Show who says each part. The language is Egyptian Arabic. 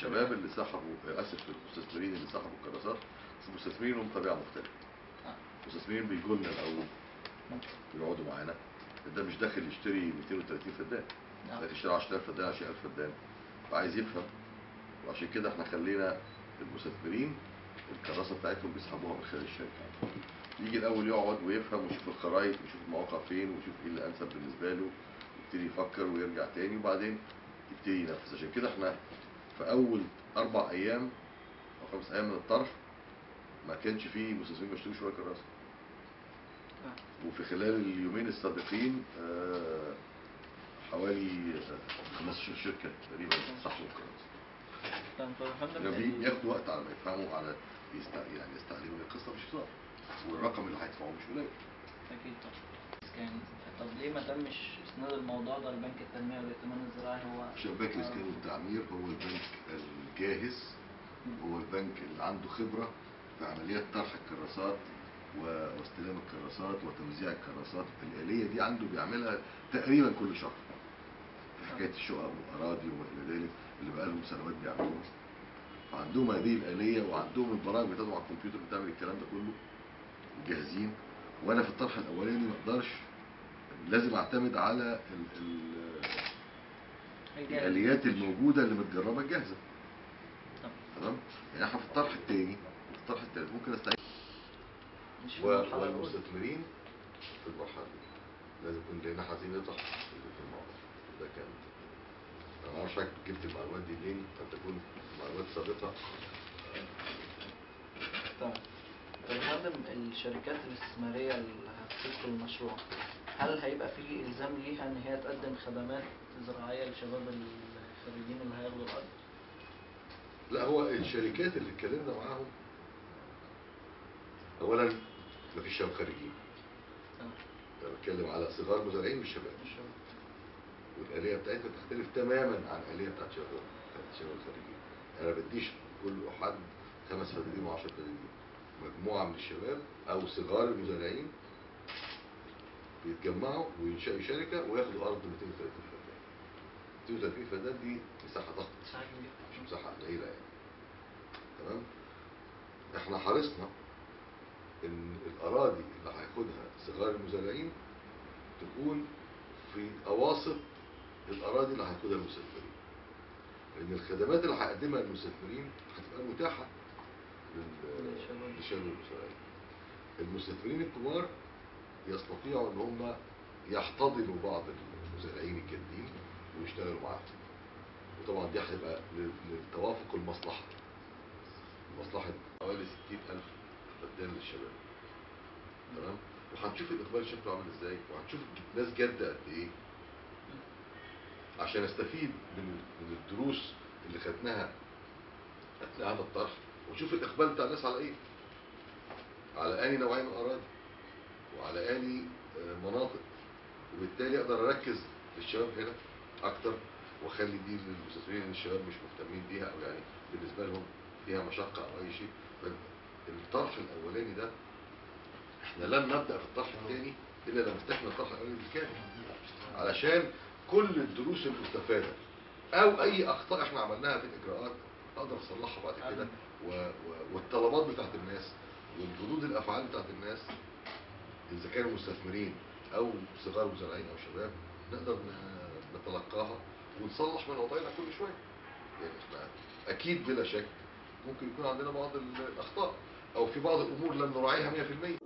Speaker 1: الشباب اللي سحبوا اسف المستثمرين اللي سحبوا الكراسات بس المستثمرين هم طبيعه مختلفه
Speaker 2: آه.
Speaker 1: المستثمرين بيجوا لنا الاول بيقعدوا معانا ده مش داخل يشتري 230 فدان
Speaker 2: آه.
Speaker 1: داخل يشتري 10000 فدان 20000 فدان فعايز يفهم وعشان كده احنا خلينا المستثمرين الكراسه بتاعتهم بيسحبوها من خلال الشركه يجي الاول يقعد ويفهم ويشوف الخرايط ويشوف المواقع فين ويشوف ايه اللي انسب بالنسبه له يبتدي يفكر ويرجع تاني وبعدين يبتدي ينفذ عشان كده احنا في اول اربع ايام او خمس ايام من الطرح ما كانش فيه مستثمرين بيشتروا شويه كراسه
Speaker 2: آه.
Speaker 1: وفي خلال اليومين السابقين آه، حوالي آه، 15 شركه تقريبا سحبوا الكراسه
Speaker 2: طب يا فندم
Speaker 1: يعني
Speaker 2: ال-
Speaker 1: بياخدوا وقت على ما يفهموا على يست... يعني يستعلموا إن القصه مش هزار والرقم اللي هيدفعوه مش قليل
Speaker 2: اكيد طبعا كان طب ليه ما تمش اسناد الموضوع ده لبنك التنميه والائتمان الزراعي هو
Speaker 1: عشان بنك الاسكان والتعمير هو البنك الجاهز هو البنك اللي عنده خبره في عمليات طرح الكراسات و- واستلام الكراسات وتوزيع الكراسات الآلية دي عنده بيعملها تقريبا كل شهر في حكاية الشقق والأراضي وما إلى ذلك اللي بقالهم سنوات بيعملوها فعندهم هذه الآلية وعندهم البرامج بتاعتهم على الكمبيوتر بتعمل الكلام ده كله وجاهزين وأنا في الطرح الأولاني ما أقدرش لازم أعتمد على ال ال
Speaker 2: الجهاز.
Speaker 1: الآليات الموجودة اللي متجربة جاهزة
Speaker 2: طب
Speaker 1: تمام يعني احنا في الطرح الثاني الطرح الثالث ممكن استعين
Speaker 2: مش في
Speaker 1: و-
Speaker 2: المرحله الاولى
Speaker 1: والمستثمرين في المرحله دي لازم يكون لنا عايزين نطرح في الموضوع ده كان انا ما اعرفش حضرتك جبت المعلومات دي منين قد تكون معلومات سابقه
Speaker 2: طبعا طب يا فندم الشركات الاستثماريه اللي هتدخل المشروع هل هيبقى في الزام ليها ان هي تقدم خدمات زراعيه لشباب الخريجين اللي هياخدوا الارض؟
Speaker 1: لا هو الشركات اللي اتكلمنا معاهم اولا مفيش شباب خارجين
Speaker 2: تمام.
Speaker 1: انا بتكلم على صغار مزارعين مش شباب
Speaker 2: الشباب.
Speaker 1: والآلية بتاعتها بتختلف تماما عن الآلية بتاعت شباب بتاعت شباب الخارجين أنا ما بديش كل حد خمس فدادين وعشر فدادين مجموعة من الشباب أو صغار المزارعين بيتجمعوا وينشأوا شركة وياخدوا أرض 230 فدان 230 فدان دي مساحة ضخمة
Speaker 2: مساحة كبيرة.
Speaker 1: مش مساحة قليلة يعني تمام احنا حرصنا ان الأراضي اللي هياخدها صغار المزارعين تكون في أواسط الأراضي اللي هياخدها المستثمرين لأن الخدمات اللي هيقدمها المستثمرين هتبقى متاحة لل-
Speaker 2: للشباب.
Speaker 1: للشباب المزارعين المستثمرين الكبار يستطيعوا ان هم يحتضنوا بعض المزارعين الجادين ويشتغلوا معاهم وطبعا دي هتبقى لل- للتوافق المصلحة مصلحة حوالي 60000 فدان للشباب تمام وهنشوف الإقبال شكله عامل ازاي وهنشوف ناس جادة قد ايه عشان استفيد من من الدروس اللي خدناها اثناء هذا الطرح ونشوف الإقبال بتاع الناس على ايه على اني نوعية من الأراضي وعلى اني آه، مناطق وبالتالي اقدر اركز للشباب هنا اكتر واخلي دي للمستثمرين ان الشباب مش مهتمين بيها او يعني بالنسبه لهم فيها مشقه او اي شيء فالطرح الاولاني ده احنا لن نبدا في الطرح الثاني الا لما فتحنا الطرح الاولاني بالكامل علشان كل الدروس المستفاده او اي اخطاء احنا عملناها في الاجراءات اقدر اصلحها بعد كده و... و... والطلبات بتاعت الناس والردود الافعال بتاعت الناس اذا كانوا مستثمرين او صغار مزارعين او شباب نقدر ن- نتلقاها ونصلح من وضعنا كل شويه يعني احنا اكيد بلا شك ممكن يكون عندنا بعض الاخطاء او في بعض الامور لم نراعيها 100%